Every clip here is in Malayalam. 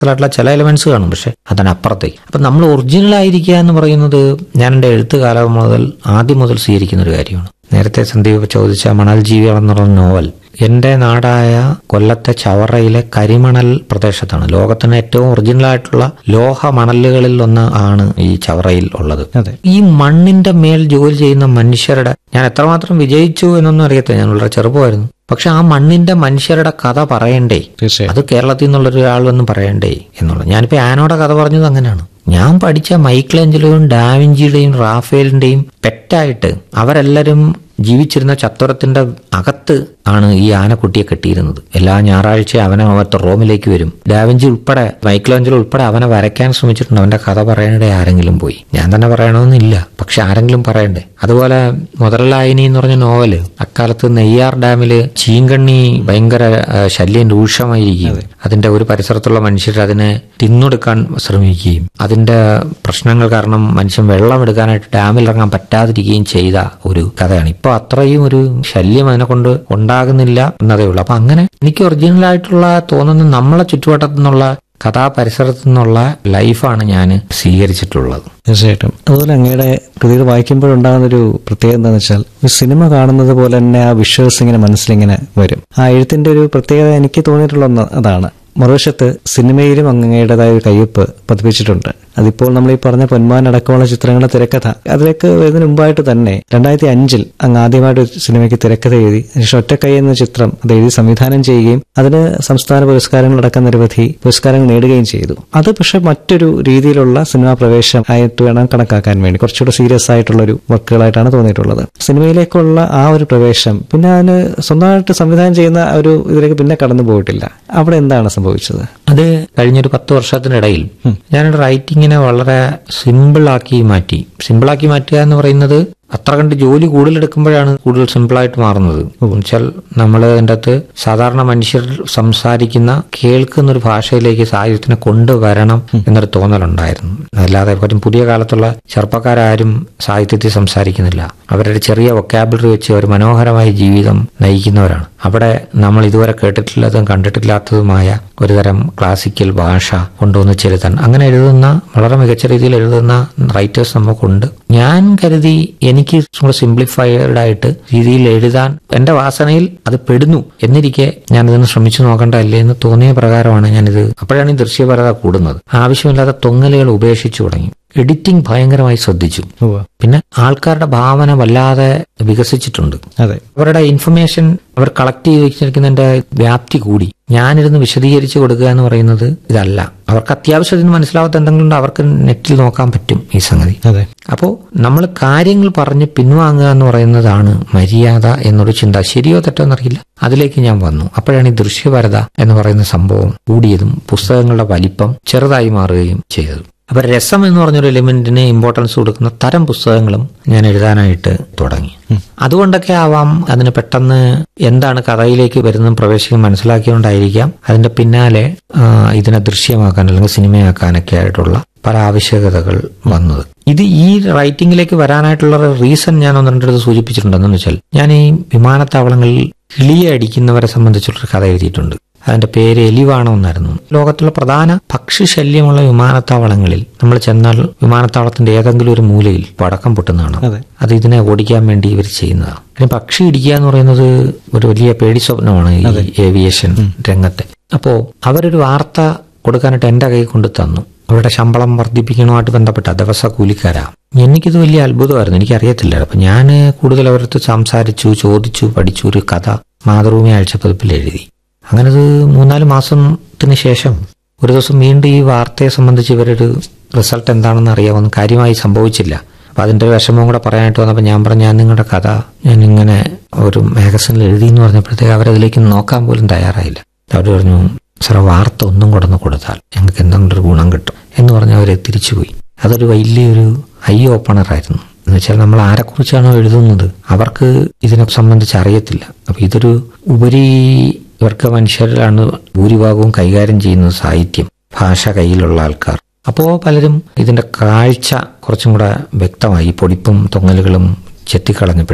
ആയിട്ടുള്ള ചില എലമെന്റ്സ് കാണും പക്ഷെ അതിനപ്പുറത്തേക്ക് അപ്പൊ നമ്മൾ ഒറിജിനൽ ആയിരിക്കുക എന്ന് പറയുന്നത് ഞാൻ എൻ്റെ എഴുത്ത് കാലം മുതൽ ആദ്യം മുതൽ സ്വീകരിക്കുന്ന ഒരു കാര്യമാണ് നേരത്തെ സന്ദീപ് ചോദിച്ച മണൽ ജീവികൾ എന്നുള്ള നോവൽ എന്റെ നാടായ കൊല്ലത്തെ ചവറയിലെ കരിമണൽ പ്രദേശത്താണ് ലോകത്തിന് ഏറ്റവും ഒറിജിനൽ ആയിട്ടുള്ള ലോഹ മണലുകളിൽ ഒന്ന് ആണ് ഈ ചവറയിൽ ഉള്ളത് അതെ ഈ മണ്ണിന്റെ മേൽ ജോലി ചെയ്യുന്ന മനുഷ്യരുടെ ഞാൻ എത്രമാത്രം വിജയിച്ചു എന്നൊന്നും അറിയത്തില്ല ഞാൻ വളരെ ചെറുപ്പമായിരുന്നു പക്ഷെ ആ മണ്ണിന്റെ മനുഷ്യരുടെ കഥ പറയണ്ടേ തീർച്ചയായും അത് കേരളത്തിൽ നിന്നുള്ള ഒരാളൊന്നും പറയണ്ടേ എന്നുള്ളത് ഞാനിപ്പോ ആനോടെ കഥ പറഞ്ഞത് അങ്ങനെയാണ് ഞാൻ പഠിച്ച മൈക്കിളേഞ്ചലോയും ഡാവിഞ്ചിയുടെയും റാഫേലിന്റെയും പെറ്റായിട്ട് അവരെല്ലാരും ജീവിച്ചിരുന്ന ചത്വരത്തിന്റെ അകത്ത് ആണ് ഈ ആനക്കുട്ടിയെ കെട്ടിയിരുന്നത് എല്ലാ ഞായറാഴ്ചയും അവനെ അവത്തെ റോമിലേക്ക് വരും ഡാവിഞ്ചി ഉൾപ്പെടെ മൈക്കിളേഞ്ചലോ ഉൾപ്പെടെ അവനെ വരയ്ക്കാൻ ശ്രമിച്ചിട്ടുണ്ട് അവന്റെ കഥ പറയണടെ ആരെങ്കിലും പോയി ഞാൻ തന്നെ പറയണമെന്നില്ല പക്ഷെ ആരെങ്കിലും പറയണ്ടേ അതുപോലെ മുതലായിനി എന്ന് പറഞ്ഞ നോവല് അക്കാലത്ത് നെയ്യാർ ഡാമില് ചീങ്കണ്ണി ഭയങ്കര ആ, ശല്യം രൂക്ഷമായിരിക്കും അതിന്റെ ഒരു പരിസരത്തുള്ള മനുഷ്യർ അതിനെ തിന്നൊടുക്കാൻ ശ്രമിക്കുകയും അതിന്റെ പ്രശ്നങ്ങൾ കാരണം മനുഷ്യൻ വെള്ളം എടുക്കാനായിട്ട് ഡാമിൽ ഇറങ്ങാൻ പറ്റാതിരിക്കുകയും ചെയ്ത ഒരു കഥയാണ് ഇപ്പൊ അത്രയും ഒരു ശല്യം അതിനെ കൊണ്ട് ഉണ്ടാകുന്നില്ല എന്നതേ ഉള്ളൂ അപ്പൊ അങ്ങനെ എനിക്ക് ഒറിജിനൽ ആയിട്ടുള്ള തോന്നുന്ന നമ്മളെ ചുറ്റുവട്ടത്തു നിന്നുള്ള കഥാപരിസരത്തു നിന്നുള്ള ലൈഫാണ് ഞാൻ സ്വീകരിച്ചിട്ടുള്ളത് തീർച്ചയായിട്ടും അതുപോലെ അങ്ങയുടെ കൃതികൾ വായിക്കുമ്പോഴുണ്ടാകുന്ന ഒരു പ്രത്യേകത എന്താണെന്ന് വെച്ചാൽ ഒരു സിനിമ കാണുന്നത് പോലെ തന്നെ ആ വിഷ്വൽസ് ഇങ്ങനെ മനസ്സിലിങ്ങനെ വരും ആ എഴുത്തിന്റെ ഒരു പ്രത്യേകത എനിക്ക് തോന്നിയിട്ടുള്ള ഒന്ന് അതാണ് മറുവശത്ത് സിനിമയിലും അങ്ങയുടേതായ ഒരു കയ്യൊപ്പ് പതിപ്പിച്ചിട്ടുണ്ട് അതിപ്പോൾ നമ്മൾ ഈ പറഞ്ഞ പൊന്മാൻ അടക്കമുള്ള ചിത്രങ്ങളുടെ തിരക്കഥ അതിലേക്ക് വരുന്നതിന് മുമ്പായിട്ട് തന്നെ രണ്ടായിരത്തി അഞ്ചിൽ അങ്ങ് ആദ്യമായിട്ട് ഒരു സിനിമയ്ക്ക് തിരക്കഥ എഴുതി അതിനുശേഷം ഒറ്റക്കൈ എന്ന ചിത്രം അത് എഴുതി സംവിധാനം ചെയ്യുകയും അതിന് സംസ്ഥാന പുരസ്കാരങ്ങളടക്കം നിരവധി പുരസ്കാരങ്ങൾ നേടുകയും ചെയ്തു അത് പക്ഷെ മറ്റൊരു രീതിയിലുള്ള സിനിമാ പ്രവേശം ആയിട്ട് വേണം കണക്കാക്കാൻ വേണ്ടി കുറച്ചുകൂടെ സീരിയസ് ആയിട്ടുള്ള ഒരു വർക്കുകളായിട്ടാണ് തോന്നിയിട്ടുള്ളത് സിനിമയിലേക്കുള്ള ആ ഒരു പ്രവേശം പിന്നെ അതിന് സ്വന്തമായിട്ട് സംവിധാനം ചെയ്യുന്ന ആ ഒരു ഇതിലേക്ക് പിന്നെ കടന്നു പോയിട്ടില്ല അവിടെ എന്താണ് സംഭവിച്ചത് അത് കഴിഞ്ഞൊരു പത്ത് വർഷത്തിനിടയിൽ ഞാനൊരു റൈറ്റിങ്ങിനെ വളരെ സിമ്പിളാക്കി മാറ്റി സിമ്പിളാക്കി മാറ്റുക എന്ന് പറയുന്നത് അത്ര കണ്ട് ജോലി കൂടുതൽ എടുക്കുമ്പോഴാണ് കൂടുതൽ സിമ്പിളായിട്ട് മാറുന്നത് എന്നുവെച്ചാൽ നമ്മൾ അതിൻ്റെ അകത്ത് സാധാരണ മനുഷ്യർ സംസാരിക്കുന്ന കേൾക്കുന്ന ഒരു ഭാഷയിലേക്ക് സാഹിത്യത്തിനെ കൊണ്ടുവരണം എന്നൊരു തോന്നലുണ്ടായിരുന്നു അല്ലാതെ ഇപ്പം പുതിയ കാലത്തുള്ള ചെറുപ്പക്കാരും സാഹിത്യത്തിൽ സംസാരിക്കുന്നില്ല അവരുടെ ചെറിയ വൊക്കാബുലറി വെച്ച് ഒരു മനോഹരമായ ജീവിതം നയിക്കുന്നവരാണ് അവിടെ നമ്മൾ ഇതുവരെ കേട്ടിട്ടില്ലാത്തതും കണ്ടിട്ടില്ലാത്തതുമായ ഒരുതരം ക്ലാസിക്കൽ ഭാഷ കൊണ്ടുവന്ന് ചെലുത്താൻ അങ്ങനെ എഴുതുന്ന വളരെ മികച്ച രീതിയിൽ എഴുതുന്ന റൈറ്റേഴ്സ് നമുക്കുണ്ട് ഞാൻ കരുതി എനിക്ക് സിംപ്ലിഫൈഡ് ആയിട്ട് രീതിയിൽ എഴുതാൻ എന്റെ വാസനയിൽ അത് പെടുന്നു എന്നിരിക്കെ ഞാൻ ഇതിന് ശ്രമിച്ചു നോക്കണ്ടല്ലേ എന്ന് തോന്നിയ പ്രകാരമാണ് ഞാനിത് അപ്പോഴാണ് ഈ ദൃശ്യപരത കൂടുന്നത് ആവശ്യമില്ലാത്ത തൊങ്ങലുകൾ ഉപേക്ഷിച്ചു തുടങ്ങി എഡിറ്റിംഗ് ഭയങ്കരമായി ശ്രദ്ധിച്ചു ഉവ്വ്. പിന്നെ ആൾക്കാരുടെ ഭാവന വല്ലാതെ വികസിച്ചിട്ടുണ്ട് അതെ അവരുടെ ഇൻഫർമേഷൻ അവർ കളക്ട് ചെയ്ത് വെച്ചിരിക്കുന്നതിന്റെ വ്യാപ്തി കൂടി ഞാനിരുന്ന് വിശദീകരിച്ചു കൊടുക്കുക എന്ന് പറയുന്നത് ഇതല്ല അവർക്ക് അത്യാവശ്യത്തിന് മനസ്സിലാവാത്ത എന്തെങ്കിലും ഉണ്ടോ അവർക്ക് നെറ്റിൽ നോക്കാൻ പറ്റും ഈ സംഗതി അതെ അപ്പോൾ നമ്മൾ കാര്യങ്ങൾ പറഞ്ഞ് പിൻവാങ്ങുക എന്ന് പറയുന്നതാണ് മര്യാദ എന്നൊരു ചിന്ത ശരിയോ തെറ്റോ എന്നറിയില്ല അതിലേക്ക് ഞാൻ വന്നു അപ്പോഴാണ് ഈ ദൃശ്യപരത എന്ന് പറയുന്ന സംഭവം കൂടിയതും പുസ്തകങ്ങളുടെ വലിപ്പം ചെറുതായി മാറുകയും ചെയ്തത് അപ്പൊ രസം എന്ന് പറഞ്ഞൊരു എലിമെന്റിന് ഇമ്പോർട്ടൻസ് കൊടുക്കുന്ന തരം പുസ്തകങ്ങളും ഞാൻ എഴുതാനായിട്ട് തുടങ്ങി അതുകൊണ്ടൊക്കെ ആവാം അതിന് പെട്ടെന്ന് എന്താണ് കഥയിലേക്ക് വരുന്നതും പ്രവേശിക്കും മനസ്സിലാക്കിയോണ്ടായിരിക്കാം അതിന്റെ പിന്നാലെ ആ, ഇതിനെ ദൃശ്യമാക്കാൻ അല്ലെങ്കിൽ സിനിമയാക്കാനൊക്കെ ആയിട്ടുള്ള പല ആവശ്യകതകൾ വന്നത് ഇത് ഈ റൈറ്റിംഗിലേക്ക് വരാനായിട്ടുള്ള റീസൺ ഞാൻ ഒന്ന് രണ്ടിടത്ത് സൂചിപ്പിച്ചിട്ടുണ്ടെന്ന് വെച്ചാൽ ഞാൻ ഈ വിമാനത്താവളങ്ങളിൽ കിളിയെ അടിക്കുന്നവരെ സംബന്ധിച്ചുള്ളൊരു കഥ എഴുതിയിട്ടുണ്ട് അതിന്റെ പേര് എലിവാണം എന്നായിരുന്നു ലോകത്തുള്ള പ്രധാന പക്ഷി ശല്യമുള്ള വിമാനത്താവളങ്ങളിൽ നമ്മൾ ചെന്നാൽ വിമാനത്താവളത്തിന്റെ ഏതെങ്കിലും ഒരു മൂലയിൽ പടക്കം പൊട്ടുന്നതാണ് അതെ അത് ഇതിനെ ഓടിക്കാൻ വേണ്ടി ഇവർ ചെയ്യുന്നതാണ് പിന്നെ പക്ഷി ഇടിക്കുക എന്ന് പറയുന്നത് ഒരു വലിയ പേടി സ്വപ്നമാണ് ഈ ഏവിയേഷൻ രംഗത്തെ അപ്പോ അവരൊരു വാർത്ത കൊടുക്കാനായിട്ട് എന്റെ കൈ കൊണ്ട് തന്നു അവരുടെ ശമ്പളം വർദ്ധിപ്പിക്കണമായിട്ട് ബന്ധപ്പെട്ട ദിവസ കൂലിക്കാരാ എനിക്കിത് വലിയ അത്ഭുതമായിരുന്നു എനിക്കറിയത്തില്ല അപ്പൊ ഞാൻ കൂടുതൽ അവരടുത്ത് സംസാരിച്ചു ചോദിച്ചു പഠിച്ചു ഒരു കഥ മാതൃഭൂമി ആഴ്ചപ്പതിപ്പിൽ എഴുതി അങ്ങനെ അത് മൂന്നാല് മാസത്തിന് ശേഷം ഒരു ദിവസം വീണ്ടും ഈ വാർത്തയെ സംബന്ധിച്ച് ഇവരൊരു റിസൾട്ട് എന്താണെന്ന് അറിയാമെന്ന് കാര്യമായി സംഭവിച്ചില്ല അപ്പൊ അതിന്റെ ഒരു വിഷമവും കൂടെ പറയാനായിട്ട് വന്നപ്പോൾ ഞാൻ പറഞ്ഞു ഞാൻ നിങ്ങളുടെ കഥ ഞാൻ ഇങ്ങനെ ഒരു മാഗസിനിൽ എഴുതി എന്ന് പറഞ്ഞപ്പോഴത്തേക്ക് അവരതിലേക്ക് നോക്കാൻ പോലും തയ്യാറായില്ല അവർ പറഞ്ഞു സാറേ വാർത്ത ഒന്നും കൊടുന്ന് കൊടുത്താൽ ഞങ്ങൾക്ക് എന്തെങ്കിലും ഒരു ഗുണം കിട്ടും എന്ന് പറഞ്ഞ് അവർ തിരിച്ചുപോയി അതൊരു വലിയൊരു ഐ ഓപ്പണറായിരുന്നു എന്ന് വെച്ചാൽ നമ്മൾ ആരെക്കുറിച്ചാണോ എഴുതുന്നത് അവർക്ക് ഇതിനെ സംബന്ധിച്ച് അറിയത്തില്ല അപ്പൊ ഇതൊരു ഉപരി ഇവർക്ക് മനുഷ്യരിലാണ് ഭൂരിഭാഗവും കൈകാര്യം ചെയ്യുന്നത് സാഹിത്യം ഭാഷ കയ്യിലുള്ള ആൾക്കാർ അപ്പോ പലരും ഇതിന്റെ കാഴ്ച കുറച്ചും കൂടെ വ്യക്തമായി ഈ പൊടിപ്പും തൊങ്ങലുകളും ചെത്തിക്കളഞ്ഞപ്പോഴത്തെ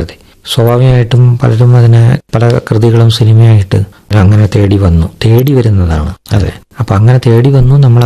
സ്വാഭാവികമായിട്ടും പലരും അതിനെ പല കൃതികളും സിനിമയായിട്ട് അങ്ങനെ തേടി വന്നു തേടി വരുന്നതാണ് അതെ അപ്പൊ അങ്ങനെ തേടി വന്നു നമ്മൾ